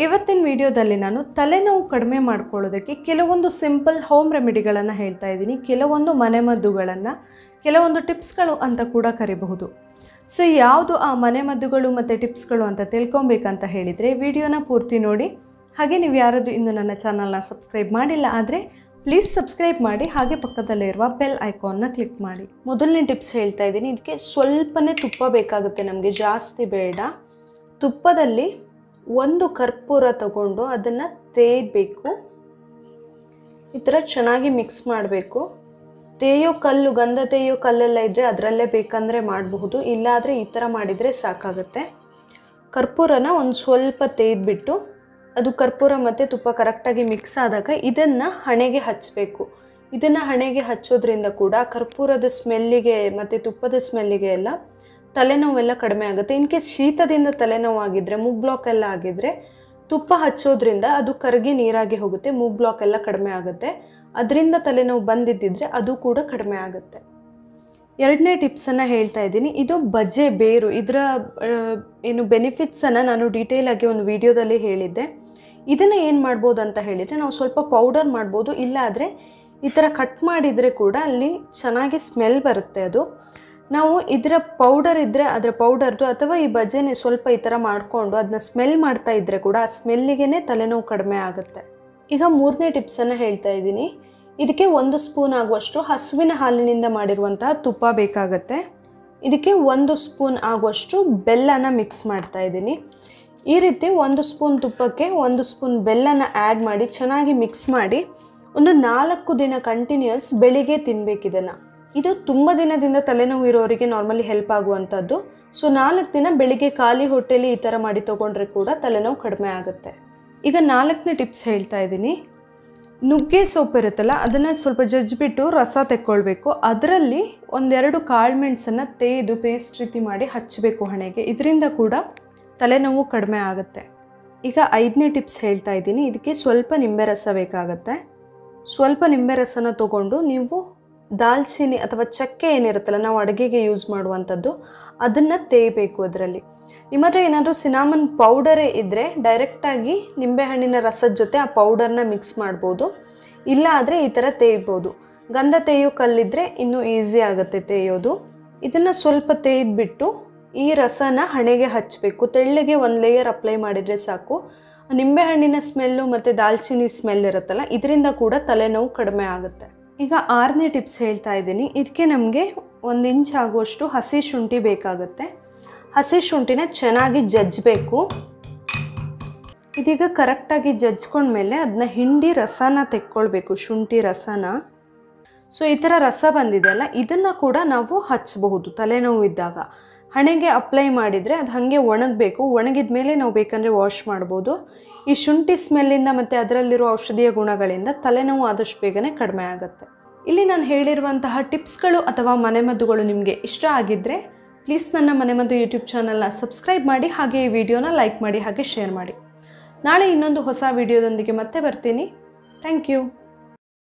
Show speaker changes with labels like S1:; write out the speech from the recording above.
S1: ಇವತ್ತಿನ ವಿಡಿಯೋದಲ್ಲಿ ನಾನು ತಲೆನೋವು ಕಡಿಮೆ ಮಾಡ್ಕೊಳ್ಳೋದಕ್ಕೆ ಕೆಲವೊಂದು ಸಿಂಪಲ್ ಹೋಮ್ ರೆಮಿಡಿಗಳನ್ನು ಹೇಳ್ತಾ ಇದ್ದೀನಿ ಕೆಲವೊಂದು ಮನೆಮದ್ದುಗಳನ್ನು ಕೆಲವೊಂದು ಟಿಪ್ಸ್ಗಳು ಅಂತ ಕೂಡ ಕರಿಬಹುದು ಸೊ ಯಾವುದು ಆ ಮನೆಮದ್ದುಗಳು ಮತ್ತು ಟಿಪ್ಸ್ಗಳು ಅಂತ ತಿಳ್ಕೊಬೇಕಂತ ಹೇಳಿದರೆ ವಿಡಿಯೋನ ಪೂರ್ತಿ ನೋಡಿ ಹಾಗೆ ನೀವು ಯಾರಾದರೂ ಇನ್ನು ನನ್ನ ಚಾನಲ್ನ ಸಬ್ಸ್ಕ್ರೈಬ್ ಮಾಡಿಲ್ಲ ಆದರೆ ಪ್ಲೀಸ್ ಸಬ್ಸ್ಕ್ರೈಬ್ ಮಾಡಿ ಹಾಗೆ ಪಕ್ಕದಲ್ಲೇ ಇರುವ ಬೆಲ್ ಐಕಾನ್ನ ಕ್ಲಿಕ್ ಮಾಡಿ ಮೊದಲನೇ ಟಿಪ್ಸ್ ಹೇಳ್ತಾ ಇದ್ದೀನಿ ಇದಕ್ಕೆ ಸ್ವಲ್ಪನೇ ತುಪ್ಪ ಬೇಕಾಗುತ್ತೆ ನಮಗೆ ಜಾಸ್ತಿ ಬೇಡ ತುಪ್ಪದಲ್ಲಿ ಒಂದು ಕರ್ಪೂರ ತಗೊಂಡು ಅದನ್ನು ತೇಯಬೇಕು ಈ ಥರ ಚೆನ್ನಾಗಿ ಮಿಕ್ಸ್ ಮಾಡಬೇಕು ತೇಯೋ ಕಲ್ಲು ಗಂಧ ತೇಯೋ ಕಲ್ಲೆಲ್ಲ ಇದ್ದರೆ ಅದರಲ್ಲೇ ಬೇಕಂದರೆ ಮಾಡಬಹುದು ಇಲ್ಲಾದರೆ ಈ ಥರ ಮಾಡಿದರೆ ಸಾಕಾಗುತ್ತೆ ಕರ್ಪೂರನ ಒಂದು ಸ್ವಲ್ಪ ತೇದ್ಬಿಟ್ಟು ಅದು ಕರ್ಪೂರ ಮತ್ತು ತುಪ್ಪ ಕರೆಕ್ಟಾಗಿ ಮಿಕ್ಸ್ ಆದಾಗ ಇದನ್ನು ಹಣೆಗೆ ಹಚ್ಚಬೇಕು ಇದನ್ನು ಹಣೆಗೆ ಹಚ್ಚೋದ್ರಿಂದ ಕೂಡ ಕರ್ಪೂರದ ಸ್ಮೆಲ್ಲಿಗೆ ಮತ್ತು ತುಪ್ಪದ ಸ್ಮೆಲ್ಲಿಗೆ ಎಲ್ಲ ತಲೆನೋವೆಲ್ಲ ಕಡಿಮೆ ಆಗುತ್ತೆ ಇನ್ ಕೇಸ್ ಶೀತದಿಂದ ತಲೆನೋವು ಆಗಿದ್ದರೆ ಮೂಗ್ ಬ್ಲಾಕ್ ಎಲ್ಲ ಆಗಿದ್ದರೆ ತುಪ್ಪ ಹಚ್ಚೋದ್ರಿಂದ ಅದು ಕರಗಿ ನೀರಾಗಿ ಹೋಗುತ್ತೆ ಮೂಗ್ ಬ್ಲಾಕ್ ಎಲ್ಲ ಕಡಿಮೆ ಆಗುತ್ತೆ ಅದರಿಂದ ತಲೆನೋವು ಬಂದಿದ್ದಿದ್ರೆ ಅದು ಕೂಡ ಕಡಿಮೆ ಆಗುತ್ತೆ ಎರಡನೇ ಟಿಪ್ಸನ್ನು ಹೇಳ್ತಾ ಇದ್ದೀನಿ ಇದು ಬಜೆ ಬೇರು ಇದರ ಆ, ಏನು ಬೆನಿಫಿಟ್ಸನ್ನು ನಾನು ಡೀಟೇಲಾಗಿ ಒಂದು ವಿಡಿಯೋದಲ್ಲಿ ಹೇಳಿದ್ದೆ ಇದನ್ನು ಏನು ಮಾಡ್ಬೋದು ಅಂತ ಹೇಳಿದರೆ ನಾವು ಸ್ವಲ್ಪ ಪೌಡರ್ ಮಾಡ್ಬೋದು ಇಲ್ಲಾದರೆ ಈ ಥರ ಕಟ್ ಮಾಡಿದರೆ ಕೂಡ ಅಲ್ಲಿ ಚೆನ್ನಾಗಿ ಸ್ಮೆಲ್ ಬರುತ್ತೆ ಅದು ನಾವು ಇದರ ಪೌಡರ್ ಇದ್ದರೆ ಅದರ ಪೌಡರ್ದು ಅಥವಾ ಈ ಬಜೆನೆ ಸ್ವಲ್ಪ ಈ ಥರ ಮಾಡಿಕೊಂಡು ಅದನ್ನ ಸ್ಮೆಲ್ ಮಾಡ್ತಾ ಇದ್ದರೆ ಕೂಡ ಆ ಸ್ಮೆಲ್ಲಿಗೆ ತಲೆನೋವು ಕಡಿಮೆ ಆಗುತ್ತೆ ಈಗ ಮೂರನೇ ಟಿಪ್ಸನ್ನು ಹೇಳ್ತಾ ಇದ್ದೀನಿ ಇದಕ್ಕೆ ಒಂದು ಸ್ಪೂನ್ ಆಗುವಷ್ಟು ಹಸುವಿನ ಹಾಲಿನಿಂದ ಮಾಡಿರುವಂತಹ ತುಪ್ಪ ಬೇಕಾಗತ್ತೆ ಇದಕ್ಕೆ ಒಂದು ಸ್ಪೂನ್ ಆಗುವಷ್ಟು ಬೆಲ್ಲನ ಮಿಕ್ಸ್ ಮಾಡ್ತಾ ಇದ್ದೀನಿ ಈ ರೀತಿ ಒಂದು ಸ್ಪೂನ್ ತುಪ್ಪಕ್ಕೆ ಒಂದು ಸ್ಪೂನ್ ಬೆಲ್ಲನ ಆ್ಯಡ್ ಮಾಡಿ ಚೆನ್ನಾಗಿ ಮಿಕ್ಸ್ ಮಾಡಿ ಒಂದು ನಾಲ್ಕು ದಿನ ಕಂಟಿನ್ಯೂಸ್ ಬೆಳಿಗ್ಗೆ ತಿನ್ಬೇಕು ಇದನ್ನು ಇದು ತುಂಬ ದಿನದಿಂದ ತಲೆನೋವು ಇರೋರಿಗೆ ನಾರ್ಮಲಿ ಹೆಲ್ಪ್ ಆಗುವಂಥದ್ದು ಸೊ ನಾಲ್ಕು ದಿನ ಬೆಳಿಗ್ಗೆ ಖಾಲಿ ಹೊಟ್ಟೆಲಿ ಈ ಥರ ಮಾಡಿ ತೊಗೊಂಡ್ರೆ ಕೂಡ ತಲೆನೋವು ಕಡಿಮೆ ಆಗುತ್ತೆ ಈಗ ನಾಲ್ಕನೇ ಟಿಪ್ಸ್ ಹೇಳ್ತಾ ಇದ್ದೀನಿ ನುಗ್ಗೆ ಸೊಪ್ಪು ಇರುತ್ತಲ್ಲ ಅದನ್ನು ಸ್ವಲ್ಪ ಜಜ್ಜಿಬಿಟ್ಟು ರಸ ತೆಕ್ಕೊಳ್ಬೇಕು ಅದರಲ್ಲಿ ಒಂದೆರಡು ಕಾಳುಮೆಣಸನ್ನು ತೇದು ಪೇಸ್ಟ್ ರೀತಿ ಮಾಡಿ ಹಚ್ಚಬೇಕು ಹಣೆಗೆ ಇದರಿಂದ ಕೂಡ ತಲೆನೋವು ಕಡಿಮೆ ಆಗುತ್ತೆ ಈಗ ಐದನೇ ಟಿಪ್ಸ್ ಹೇಳ್ತಾ ಇದ್ದೀನಿ ಇದಕ್ಕೆ ಸ್ವಲ್ಪ ನಿಂಬೆ ರಸ ಬೇಕಾಗತ್ತೆ ಸ್ವಲ್ಪ ನಿಂಬೆ ರಸನ ತಗೊಂಡು ನೀವು ದಾಲ್ಚಿನ್ನಿ ಅಥವಾ ಚಕ್ಕೆ ಏನಿರುತ್ತಲ್ಲ ನಾವು ಅಡುಗೆಗೆ ಯೂಸ್ ಮಾಡುವಂಥದ್ದು ಅದನ್ನು ತೇಯಬೇಕು ಅದರಲ್ಲಿ ನಿಮ್ಮ ಹತ್ರ ಏನಾದರೂ ಸಿನಾಮನ್ ಪೌಡರೇ ಇದ್ದರೆ ಡೈರೆಕ್ಟಾಗಿ ನಿಂಬೆಹಣ್ಣಿನ ರಸದ ಜೊತೆ ಆ ಪೌಡರ್ನ ಮಿಕ್ಸ್ ಮಾಡ್ಬೋದು ಇಲ್ಲ ಆದರೆ ಈ ಥರ ತೇಯ್ಬೋದು ಗಂಧ ತೇಯೋ ಕಲ್ಲಿದ್ದರೆ ಇನ್ನೂ ಈಸಿ ಆಗುತ್ತೆ ತೇಯೋದು ಇದನ್ನು ಸ್ವಲ್ಪ ತೇಯ್ದುಬಿಟ್ಟು ಈ ರಸನ ಹಣೆಗೆ ಹಚ್ಚಬೇಕು ತೆಳ್ಳಗೆ ಒಂದು ಲೇಯರ್ ಅಪ್ಲೈ ಮಾಡಿದರೆ ಸಾಕು ನಿಂಬೆಹಣ್ಣಿನ ಸ್ಮೆಲ್ಲು ಮತ್ತು ದಾಲ್ಚಿನ್ನಿ ಸ್ಮೆಲ್ ಇರುತ್ತಲ್ಲ ಇದರಿಂದ ಕೂಡ ತಲೆನೋವು ಕಡಿಮೆ ಆಗುತ್ತೆ ಈಗ ಆರನೇ ಟಿಪ್ಸ್ ಹೇಳ್ತಾ ಇದ್ದೀನಿ ಇದಕ್ಕೆ ನಮಗೆ ಒಂದು ಇಂಚ್ ಆಗುವಷ್ಟು ಹಸಿ ಶುಂಠಿ ಬೇಕಾಗುತ್ತೆ ಹಸಿ ಶುಂಠಿನ ಚೆನ್ನಾಗಿ ಜಜ್ಜಬೇಕು ಇದೀಗ ಕರೆಕ್ಟಾಗಿ ಜಜ್ಕೊಂಡ್ಮೇಲೆ ಅದನ್ನ ಹಿಂಡಿ ರಸನ ತೆಕ್ಕೊಳ್ಬೇಕು ಶುಂಠಿ ರಸನ ಸೊ ಈ ಥರ ರಸ ಬಂದಿದೆಯಲ್ಲ ಇದನ್ನು ಕೂಡ ನಾವು ಹಚ್ಚಬಹುದು ತಲೆನೋವು ಇದ್ದಾಗ ಹಣೆಗೆ ಅಪ್ಲೈ ಮಾಡಿದರೆ ಅದು ಹಾಗೆ ಒಣಗಬೇಕು ಒಣಗಿದ ಮೇಲೆ ನಾವು ಬೇಕಂದರೆ ವಾಶ್ ಮಾಡ್ಬೋದು ಈ ಶುಂಠಿ ಸ್ಮೆಲ್ಲಿಂದ ಮತ್ತು ಅದರಲ್ಲಿರೋ ಔಷಧೀಯ ಗುಣಗಳಿಂದ ತಲೆನೋವು ಆದಷ್ಟು ಬೇಗನೆ ಕಡಿಮೆ ಆಗುತ್ತೆ ಇಲ್ಲಿ ನಾನು ಹೇಳಿರುವಂತಹ ಟಿಪ್ಸ್ಗಳು ಅಥವಾ ಮನೆಮದ್ದುಗಳು ನಿಮಗೆ ಇಷ್ಟ ಆಗಿದ್ದರೆ ಪ್ಲೀಸ್ ನನ್ನ ಮನೆಮದ್ದು ಯೂಟ್ಯೂಬ್ ಚಾನಲ್ನ ಸಬ್ಸ್ಕ್ರೈಬ್ ಮಾಡಿ ಹಾಗೆ ಈ ವಿಡಿಯೋನ ಲೈಕ್ ಮಾಡಿ ಹಾಗೆ ಶೇರ್ ಮಾಡಿ ನಾಳೆ ಇನ್ನೊಂದು ಹೊಸ ವಿಡಿಯೋದೊಂದಿಗೆ ಮತ್ತೆ ಬರ್ತೀನಿ ಥ್ಯಾಂಕ್ ಯು